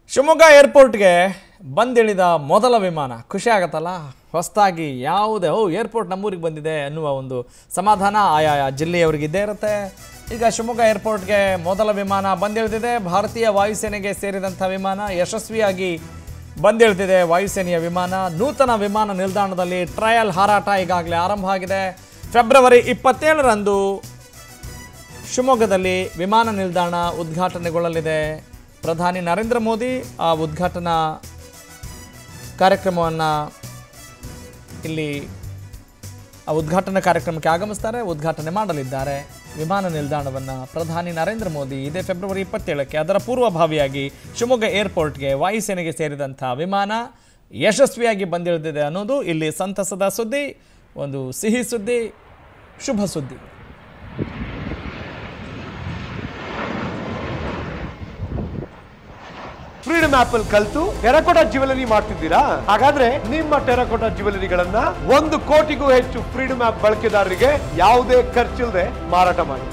ಶಿವಮೊಗ್ಗ ಏರ್ಪೋರ್ಟ್ಗೆ ಬಂದಿಳಿದ ಮೊದಲ ವಿಮಾನ ಖುಷಿ ಆಗತ್ತಲ್ಲ ಹೊಸದಾಗಿ ಯಾವುದೇ ಓ ಏರ್ಪೋರ್ಟ್ ನಮ್ಮೂರಿಗೆ ಬಂದಿದೆ ಅನ್ನುವ ಒಂದು ಸಮಾಧಾನ ಆಯಾ ಜಿಲ್ಲೆಯವರಿಗೆ ಇದ್ದೇ ಇರುತ್ತೆ ಈಗ ಶಿವಮೊಗ್ಗ ಏರ್ಪೋರ್ಟ್ಗೆ ಮೊದಲ ವಿಮಾನ ಬಂದಿಳಿದಿದೆ ಭಾರತೀಯ ವಾಯುಸೇನೆಗೆ ಸೇರಿದಂಥ ವಿಮಾನ ಯಶಸ್ವಿಯಾಗಿ ಬಂದಿಳಿದಿದೆ ವಾಯುಸೇನೆಯ ವಿಮಾನ ನೂತನ ವಿಮಾನ ನಿಲ್ದಾಣದಲ್ಲಿ ಟ್ರಯಲ್ ಹಾರಾಟ ಈಗಾಗಲೇ ಆರಂಭ ಆಗಿದೆ ಫೆಬ್ರವರಿ ಇಪ್ಪತ್ತೇಳರಂದು ಶಿವಮೊಗ್ಗದಲ್ಲಿ ವಿಮಾನ ನಿಲ್ದಾಣ ಉದ್ಘಾಟನೆಗೊಳ್ಳಲಿದೆ ಪ್ರಧಾನಿ ನರೇಂದ್ರ ಮೋದಿ ಆ ಉದ್ಘಾಟನಾ ಕಾರ್ಯಕ್ರಮವನ್ನು ಇಲ್ಲಿ ಆ ಉದ್ಘಾಟನಾ ಕಾರ್ಯಕ್ರಮಕ್ಕೆ ಆಗಮಿಸ್ತಾರೆ ಉದ್ಘಾಟನೆ ಮಾಡಲಿದ್ದಾರೆ ವಿಮಾನ ನಿಲ್ದಾಣವನ್ನು ಪ್ರಧಾನಿ ನರೇಂದ್ರ ಮೋದಿ ಇದೇ ಫೆಬ್ರವರಿ ಇಪ್ಪತ್ತೇಳಕ್ಕೆ ಅದರ ಪೂರ್ವಭಾವಿಯಾಗಿ ಶಿವಮೊಗ್ಗ ಏರ್ಪೋರ್ಟ್ಗೆ ವಾಯುಸೇನೆಗೆ ಸೇರಿದಂಥ ವಿಮಾನ ಯಶಸ್ವಿಯಾಗಿ ಬಂದಿಳಿದಿದೆ ಅನ್ನೋದು ಇಲ್ಲಿ ಸಂತಸದ ಸುದ್ದಿ ಒಂದು ಸಿಹಿ ಸುದ್ದಿ ಶುಭ ಸುದ್ದಿ ಫ್ರೀಡಮ್ ಆಪ್ ಅಲ್ಲಿ ಕಲ್ತು ಟೆರಕೋಟಾ ಜ್ಯುವೆಲರಿ ಮಾಡ್ತಿದ್ದೀರಾ ಹಾಗಾದ್ರೆ ನಿಮ್ಮ ಟೆರಕೋಟಾ ಜ್ಯುವೆಲರಿಗಳನ್ನ ಒಂದು ಕೋಟಿಗೂ ಹೆಚ್ಚು ಫ್ರೀಡಮ್ ಆಪ್ ಬಳಕೆದಾರರಿಗೆ ಯಾವುದೇ ಖರ್ಚಿಲ್ಲದೆ ಮಾರಾಟ ಮಾಡಿ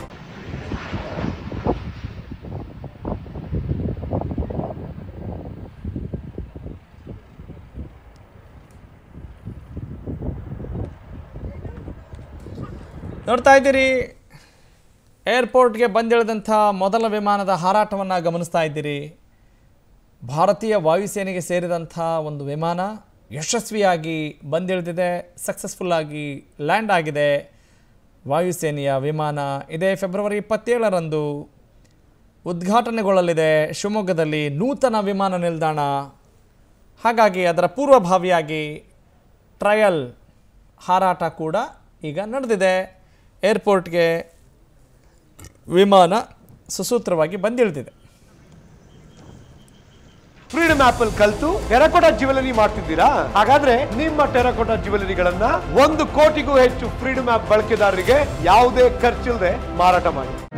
ನೋಡ್ತಾ ಇದ್ದೀರಿ ಏರ್ಪೋರ್ಟ್ಗೆ ಬಂದಿಳಿದಂಥ ಮೊದಲ ವಿಮಾನದ ಹಾರಾಟವನ್ನು ಗಮನಿಸ್ತಾ ಇದ್ದೀರಿ ಭಾರತೀಯ ವಾಯುಸೇನೆಗೆ ಸೇರಿದಂಥ ಒಂದು ವಿಮಾನ ಯಶಸ್ವಿಯಾಗಿ ಬಂದಿಳಿದಿದೆ ಸಕ್ಸಸ್ಫುಲ್ಲಾಗಿ ಲ್ಯಾಂಡ್ ಆಗಿದೆ ವಾಯುಸೇನೆಯ ವಿಮಾನ ಇದೇ ಫೆಬ್ರವರಿ ಇಪ್ಪತ್ತೇಳರಂದು ಉದ್ಘಾಟನೆಗೊಳ್ಳಲಿದೆ ಶಿವಮೊಗ್ಗದಲ್ಲಿ ನೂತನ ವಿಮಾನ ನಿಲ್ದಾಣ ಹಾಗಾಗಿ ಅದರ ಪೂರ್ವಭಾವಿಯಾಗಿ ಟ್ರಯಲ್ ಹಾರಾಟ ಕೂಡ ಈಗ ನಡೆದಿದೆ ಏರ್ಪೋರ್ಟ್ಗೆ ವಿಮಾನ ಸುಸೂತ್ರವಾಗಿ ಬಂದಿಳಿದಿದೆ ಫ್ರೀಡಮ್ ಆಪ್ ಅಲ್ಲಿ ಕಲ್ತು ಟೆರಕೋಟಾ ಜ್ಯುವೆಲರಿ ಮಾಡ್ತಿದ್ದೀರಾ ಹಾಗಾದ್ರೆ ನಿಮ್ಮ ಟೆರಕೋಟಾ ಜ್ಯುವೆಲರಿಗಳನ್ನ ಒಂದು ಕೋಟಿಗೂ ಹೆಚ್ಚು ಫ್ರೀಡಮ್ ಆಪ್ ಬಳಕೆದಾರರಿಗೆ ಯಾವುದೇ ಖರ್ಚಿಲ್ಲದೆ ಮಾರಾಟ ಮಾಡಿ